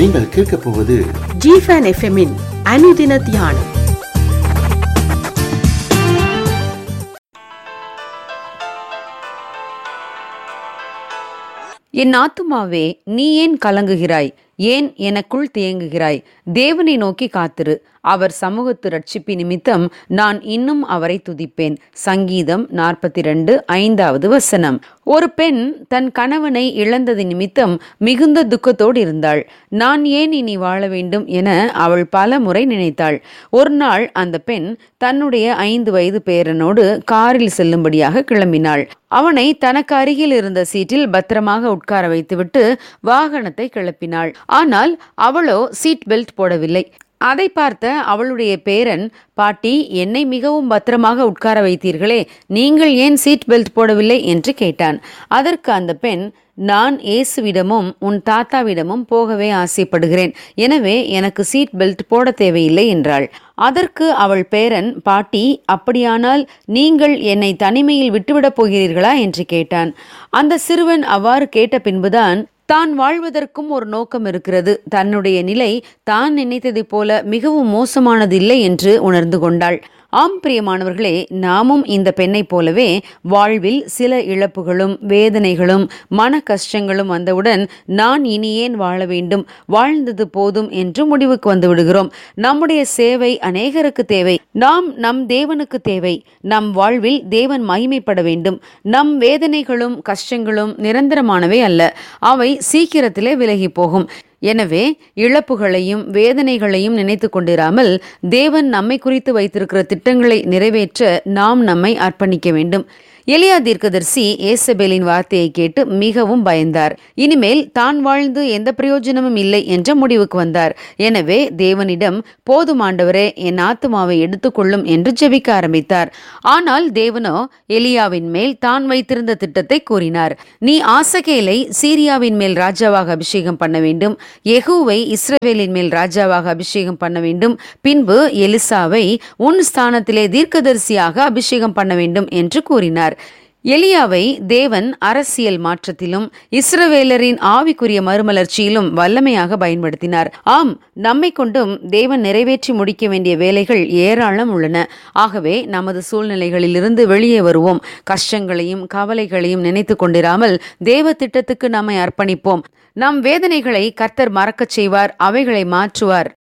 நீங்கள் கேட்கப் போவது ஜிஃபன் எஃப்எம்மின் அனுதின தியானம் என் ஆத்துமாவே நீ ஏன் கலங்குகிறாய் ஏன் எனக்குள் தேங்குகிறாய் தேவனை நோக்கி காத்திரு அவர் சமூகத்து ரட்சிப்பு நிமித்தம் நான் இன்னும் அவரை துதிப்பேன் சங்கீதம் நாற்பத்தி ரெண்டு ஐந்தாவது வசனம் ஒரு பெண் தன் கணவனை இழந்தது நிமித்தம் மிகுந்த துக்கத்தோடு இருந்தாள் நான் ஏன் இனி வாழ வேண்டும் என அவள் பல முறை நினைத்தாள் ஒரு நாள் அந்த பெண் தன்னுடைய ஐந்து வயது பேரனோடு காரில் செல்லும்படியாக கிளம்பினாள் அவனை தனக்கு அருகில் இருந்த சீட்டில் பத்திரமாக உட்கார வைத்துவிட்டு வாகனத்தை கிளப்பினாள் ஆனால் அவளோ சீட் பெல்ட் போடவில்லை அதை பார்த்த அவளுடைய பேரன் பாட்டி என்னை மிகவும் பத்திரமாக உட்கார வைத்தீர்களே நீங்கள் ஏன் சீட் பெல்ட் போடவில்லை என்று கேட்டான் அதற்கு அந்த பெண் நான் இயேசுவிடமும் உன் தாத்தாவிடமும் போகவே ஆசைப்படுகிறேன் எனவே எனக்கு சீட் பெல்ட் போட தேவையில்லை என்றாள் அதற்கு அவள் பேரன் பாட்டி அப்படியானால் நீங்கள் என்னை தனிமையில் விட்டுவிடப் போகிறீர்களா என்று கேட்டான் அந்த சிறுவன் அவ்வாறு கேட்ட பின்புதான் தான் வாழ்வதற்கும் ஒரு நோக்கம் இருக்கிறது தன்னுடைய நிலை தான் நினைத்ததைப் போல மிகவும் மோசமானதில்லை என்று உணர்ந்து கொண்டாள் ஆம் பிரியமானவர்களே நாமும் இந்த பெண்ணைப் போலவே வாழ்வில் சில இழப்புகளும் வேதனைகளும் மன கஷ்டங்களும் வந்தவுடன் நான் இனி ஏன் வாழ வேண்டும் வாழ்ந்தது போதும் என்று முடிவுக்கு வந்து விடுகிறோம் நம்முடைய சேவை அநேகருக்கு தேவை நாம் நம் தேவனுக்கு தேவை நம் வாழ்வில் தேவன் மகிமைப்பட வேண்டும் நம் வேதனைகளும் கஷ்டங்களும் நிரந்தரமானவை அல்ல அவை சீக்கிரத்திலே விலகி போகும் எனவே இழப்புகளையும் வேதனைகளையும் நினைத்து கொண்டிராமல் தேவன் நம்மை குறித்து வைத்திருக்கிற திட்டங்களை நிறைவேற்ற நாம் நம்மை அர்ப்பணிக்க வேண்டும் எலியா தீர்க்கதரிசி ஏசபேலின் வார்த்தையை கேட்டு மிகவும் பயந்தார் இனிமேல் தான் வாழ்ந்து எந்த பிரயோஜனமும் இல்லை என்ற முடிவுக்கு வந்தார் எனவே தேவனிடம் போதுமாண்டவரே என் ஆத்துமாவை எடுத்துக்கொள்ளும் என்று ஜெபிக்க ஆரம்பித்தார் ஆனால் தேவனோ எலியாவின் மேல் தான் வைத்திருந்த திட்டத்தை கூறினார் நீ ஆசகேலை சீரியாவின் மேல் ராஜாவாக அபிஷேகம் பண்ண வேண்டும் எகுவை இஸ்ரவேலின் மேல் ராஜாவாக அபிஷேகம் பண்ண வேண்டும் பின்பு எலிசாவை உன் ஸ்தானத்திலே தீர்க்கதரிசியாக அபிஷேகம் பண்ண வேண்டும் என்று கூறினார் எலியாவை தேவன் அரசியல் மாற்றத்திலும் இஸ்ரவேலரின் ஆவிக்குரிய மறுமலர்ச்சியிலும் வல்லமையாக பயன்படுத்தினார் ஆம் நம்மை கொண்டும் தேவன் நிறைவேற்றி முடிக்க வேண்டிய வேலைகள் ஏராளம் உள்ளன ஆகவே நமது சூழ்நிலைகளிலிருந்து வெளியே வருவோம் கஷ்டங்களையும் கவலைகளையும் நினைத்து கொண்டிராமல் தேவ திட்டத்துக்கு நம்மை அர்ப்பணிப்போம் நம் வேதனைகளை கர்த்தர் மறக்கச் செய்வார் அவைகளை மாற்றுவார்